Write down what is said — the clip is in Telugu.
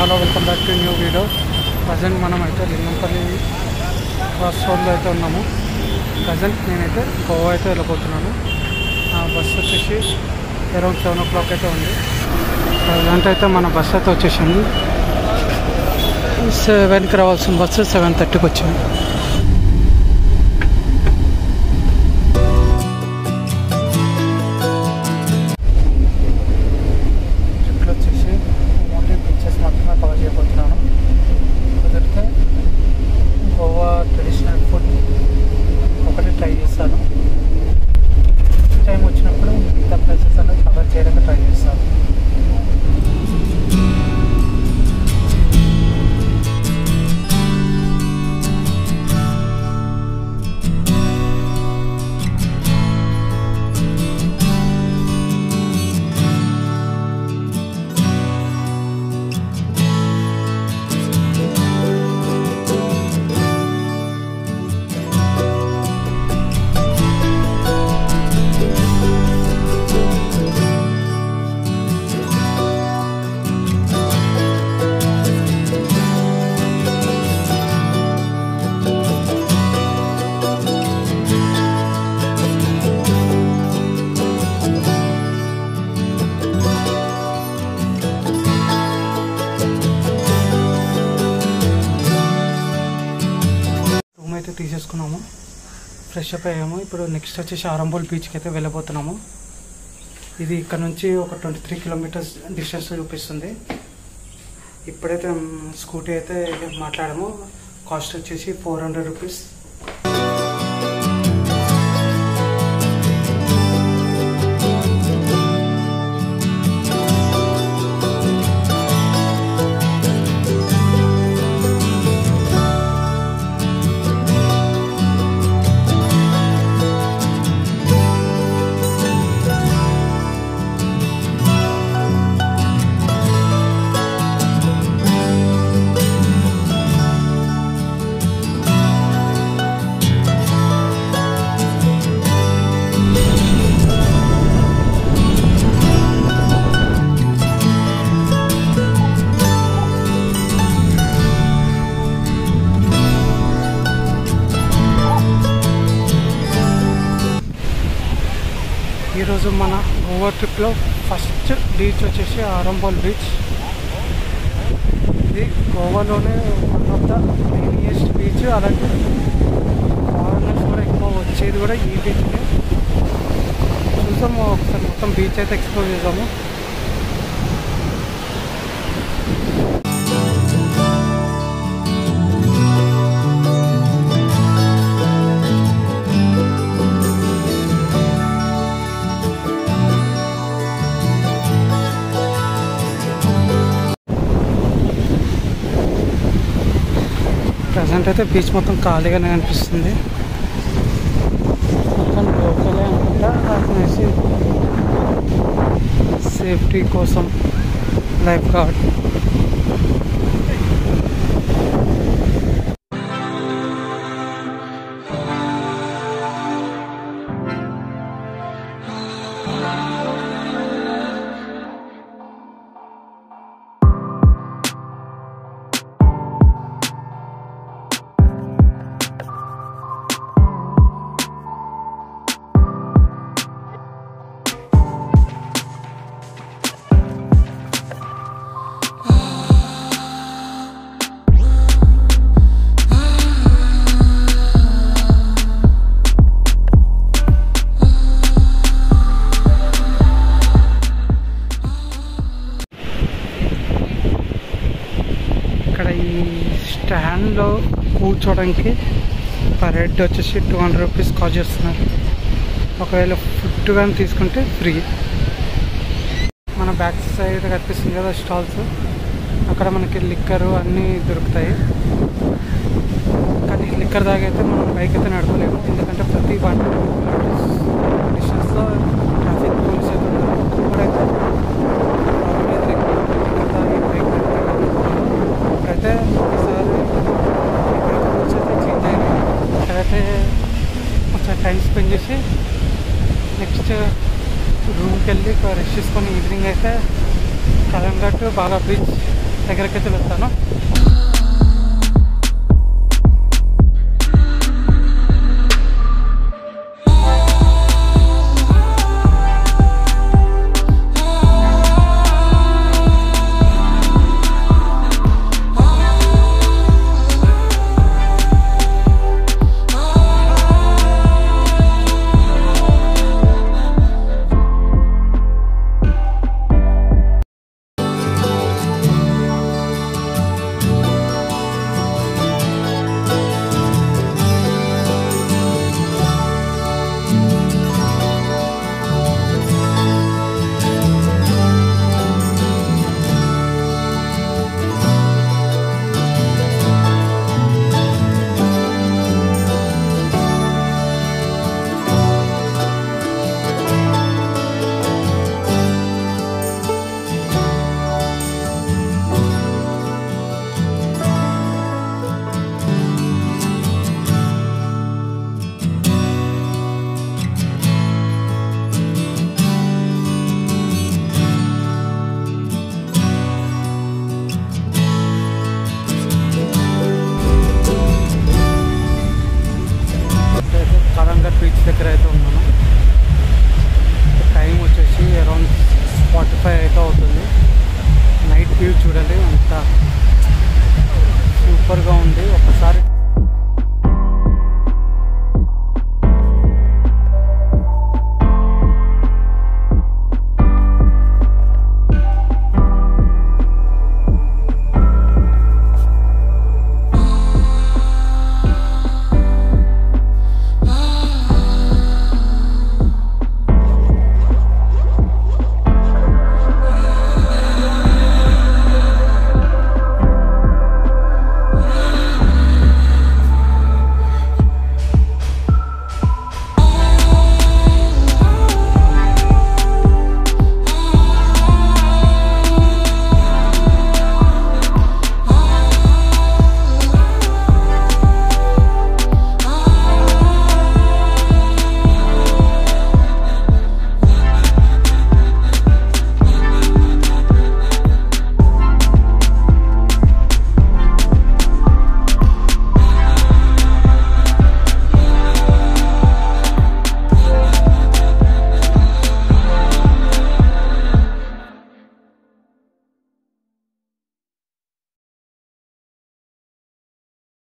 Hello welcome back to new video present మనం అయితే లింగంపల్లి క్రాస్ రోడ్లో అయితే ఉన్నాము ప్రజెంట్ నేనైతే గోవా అయితే వెళ్ళిపోతున్నాను ఆ బస్ వచ్చేసి అరౌండ్ సెవెన్ ఓ క్లాక్ అయితే ఉంది ప్రజెంట్ అయితే మన బస్ అయితే వచ్చేసింది సెవెన్కి రావాల్సిన బస్సు సెవెన్ థర్టీకి వచ్చింది ట్రిప్లో వచ్చేసి ఓన్లీ బీచెస్ మాత్రమే కవర్ చేయబోతున్నాను కుదిరితే గోవా ట్రెడిషనల్ ఫుడ్ ఒకటి ట్రై చేస్తాను టైం వచ్చినప్పుడు మిగతా ప్లేసెస్ అనేది కవర్ చేయడానికి ట్రై చేస్తాను రూమ్ అయితే తీసేసుకున్నాము ఫ్రెష్ అప్ అయ్యాము ఇప్పుడు నెక్స్ట్ వచ్చేసి ఆరంబోల్ బీచ్కి అయితే వెళ్ళబోతున్నాము ఇది ఇక్కడ నుంచి ఒక ట్వంటీ త్రీ కిలోమీటర్స్ డిస్టెన్స్ చూపిస్తుంది ఇప్పుడైతే మ్, స్కూటీ అయితే మాట్లాడాము కాస్ట్ వచ్చేసి ఫోర్ హండ్రెడ్ రూపీస్ ఈరోజు మన గోవా ట్రిప్లో ఫస్ట్ బీచ్ వచ్చేసి ఆరంబోల్ బీచ్ ఇది గోవాలోనే one of the mainiest beach అలాగే ఫారినర్స్ కూడా ఎక్కువ వచ్చేది కూడా ఈ బీచ్నే చూసాము ఒకసారి మొత్తం బీచ్ అయితే ఎక్స్ప్లోర్ చేసాము ప్రజెంట్ అయితే బీచ్ మొత్తం ఖాళీగానే అనిపిస్తుంది మొత్తం లోకలే అనుకుంటా అనేసి సేఫ్టీ కోసం లైఫ్ గార్డ్ ఇక్కడ ఈ స్టాండ్లో కూర్చోడానికి పర్ హెడ్ వచ్చేసి టూ హండ్రెడ్ రూపీస్ కాస్ట్ చేస్తున్నారు ఒకవేళ ఫుడ్ కానీ తీసుకుంటే ఫ్రీ మన బ్యాక్ సైడ్ కనిపిస్తుంది కదా స్టాల్స్ అక్కడ మనకి లిక్కరు అన్నీ దొరుకుతాయి కానీ లిక్కర్ తాగైతే మనం బైక్ అయితే నడపలేము ఎందుకంటే ప్రతి వన్ డిస్టెన్స్లో ట్రాఫిక్ పోలీస్ అయితే ఉంటారు ఇప్పుడైతే problem ఏం లేదు. లిక్కర్ తాగి బైక్ నడపలేము. ఇప్పుడైతే ఒకసారి ఇక్కడ రూల్స్ అయితే చేంజ్ అయినాయి ఇక్కడైతే కొంచెం టైం స్పెండ్ చేసి నెక్స్ట్ రూమ్కి వెళ్ళి రెస్ట్ తీసుకొని ఈవినింగ్ అయితే కలంగట్టు బాగా బీచ్ దగ్గరికి అయితే వెళ్తాను అయితే కరంగర్ బీచ్ దగ్గర అయితే ఉన్నాను టైం వచ్చేసి అరౌండ్ ఫార్టీ ఫైవ్ అయితే అవుతుంది నైట్ వ్యూ చూడాలి అంత సూపర్గా ఉంది